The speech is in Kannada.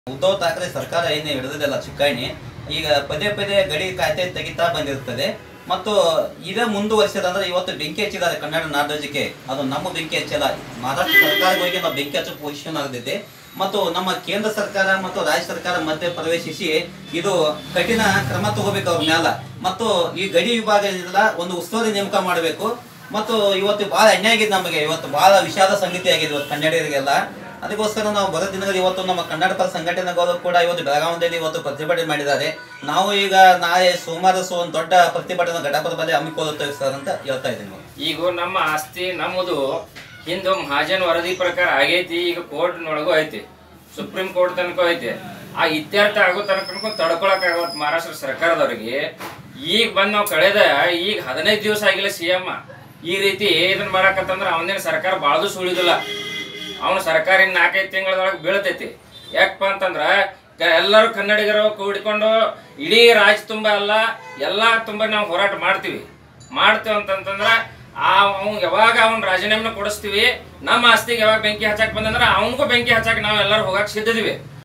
ಉದ್ಧವ್ ಠಾಕ್ರೆ ಸರ್ಕಾರ ಏನು ಹಿಡಿದಿದೆಲ್ಲ ಚುಕ್ಕಾಣಿ ಈಗ ಪದೇ ಪದೇ ಗಡಿ ಕಾಯ್ದೆ ತೆಗಿತಾ ಬಂದಿರ್ತದೆ ಮತ್ತು ಇದೇ ಮುಂದುವರಿಸಿದಂದ್ರೆ ಇವತ್ತು ಬೆಂಕಿ ಹಚ್ಚಿದ್ದಾರೆ ಕನ್ನಡ ನಾಡೋಜಕ್ಕೆ ಅದು ನಮ್ಮ ಬೆಂಕಿ ಹಚ್ಚಲ್ಲ ಮಹಾರಾಷ್ಟ್ರ ಸರ್ಕಾರಕ್ಕೆ ಹೋಗಿ ನಾವು ಬೆಂಕಿ ಹಚ್ಚೋ ಪೊಸಿಷನ್ ಆಗತೈತೆ ಮತ್ತು ನಮ್ಮ ಕೇಂದ್ರ ಸರ್ಕಾರ ಮತ್ತು ರಾಜ್ಯ ಸರ್ಕಾರ ಮಧ್ಯೆ ಪ್ರವೇಶಿಸಿ ಇದು ಕಠಿಣ ಕ್ರಮ ತಗೋಬೇಕು ಅವ್ರ ಮ್ಯಾಲ ಮತ್ತು ಈ ಗಡಿ ವಿಭಾಗದಿಂದ ಒಂದು ಉಸ್ತುವಾರಿ ನೇಮಕ ಮಾಡಬೇಕು ಮತ್ತು ಇವತ್ತು ಬಹಳ ಅನ್ಯಾಯ ಆಗಿದೆ ನಮಗೆ ಇವತ್ತು ಬಹಳ ವಿಷಾದ ಸಂಗತಿ ಆಗಿದೆ ಇವತ್ತು ಕನ್ನಡಿಗರಿಗೆಲ್ಲ ಅದಕ್ಕೋಸ್ಕರ ನಾವು ಬರೋ ದಿನದಲ್ಲಿ ಇವತ್ತು ನಮ್ಮ ಕನ್ನಡ ಪರ ಸಂಘಟನೆಗಳು ಕೂಡ ಇವತ್ತು ಬೆಳಗಾವಿಯಲ್ಲಿ ಇವತ್ತು ಪ್ರತಿಭಟನೆ ಮಾಡಿದ್ದಾರೆ ನಾವು ಈಗ ನಾಳೆ ಸೋಮವಾರ ಸೋ ಒಂದು ದೊಡ್ಡ ಪ್ರತಿಭಟನೆ ಘಟಪಥದಲ್ಲಿ ಹಮ್ಮಿಕೊಳ್ಳುತ್ತೇವೆ ಸರ್ ಅಂತ ಹೇಳ್ತಾ ಇದ್ದೀನಿ ಈಗ ನಮ್ಮ ಆಸ್ತಿ ನಮ್ಮದು ಹಿಂದೆ ಮಹಾಜನ್ ವರದಿ ಪ್ರಕಾರ ಆಗೈತಿ ಈಗ ಕೋರ್ಟ್ನೊಳಗೂ ಐತಿ ಸುಪ್ರೀಂ ಕೋರ್ಟ್ ತನಕ ಐತಿ ಆ ಇತ್ಯರ್ಥ ಆಗೋ ತನಕ ತಡ್ಕೊಳಕ್ ಆಗವತ್ ಮಹಾರಾಷ್ಟ್ರ ಸರ್ಕಾರದವ್ರಿಗೆ ಈಗ ಬಂದ್ ನಾವು ಕಳೆದ ಈಗ ಹದಿನೈದು ದಿವಸ ಆಗಿಲ್ಲ ಸಿ ಎಂ ಈ ರೀತಿ ಇದನ್ನ ಮಾಡಕತ್ತಂದ್ರ ಅವನೇನು ಸರ್ಕಾರ ಬಾಳದು ಸುಳಿದಿಲ್ಲ ಅವನು ಸರ್ಕಾರ ಇನ್ನು ನಾಲ್ಕೈದು ತಿಂಗಳದೊಳಗೆ ಬೀಳ್ತೈತಿ ಯಾಕಪ್ಪ ಅಂತಂದ್ರ ಕ- ಎಲ್ಲರೂ ಕನ್ನಡಿಗರು ಕೂಡಿಕೊಂಡು ಇಡೀ ರಾಜ್ಯ ತುಂಬ ಅಲ್ಲ ಎಲ್ಲ ತುಂಬ ನಾವು ಹೋರಾಟ ಮಾಡ್ತೀವಿ ಮಾಡ್ತೇವೆ ಅಂತಂತಂದ್ರ ಆ ಅವ್ನು ಯಾವಾಗ ಅವ್ನ ರಾಜೀನಾಮೆನ ಕೊಡಿಸ್ತೀವಿ ನಮ್ಮ ಆಸ್ತಿಗೆ ಯಾವಾಗ ಬೆಂಕಿ ಹಚ್ಚಾಕ್ ಬಂದಂದ್ರ ಅವನಿಗೂ ಬೆಂಕಿ ಹಚ್ಚಾಕ್ ನಾವು ಎಲ್ಲರೂ ಹೋಗಕ್ ಸಿದ್ಧದಿವಿ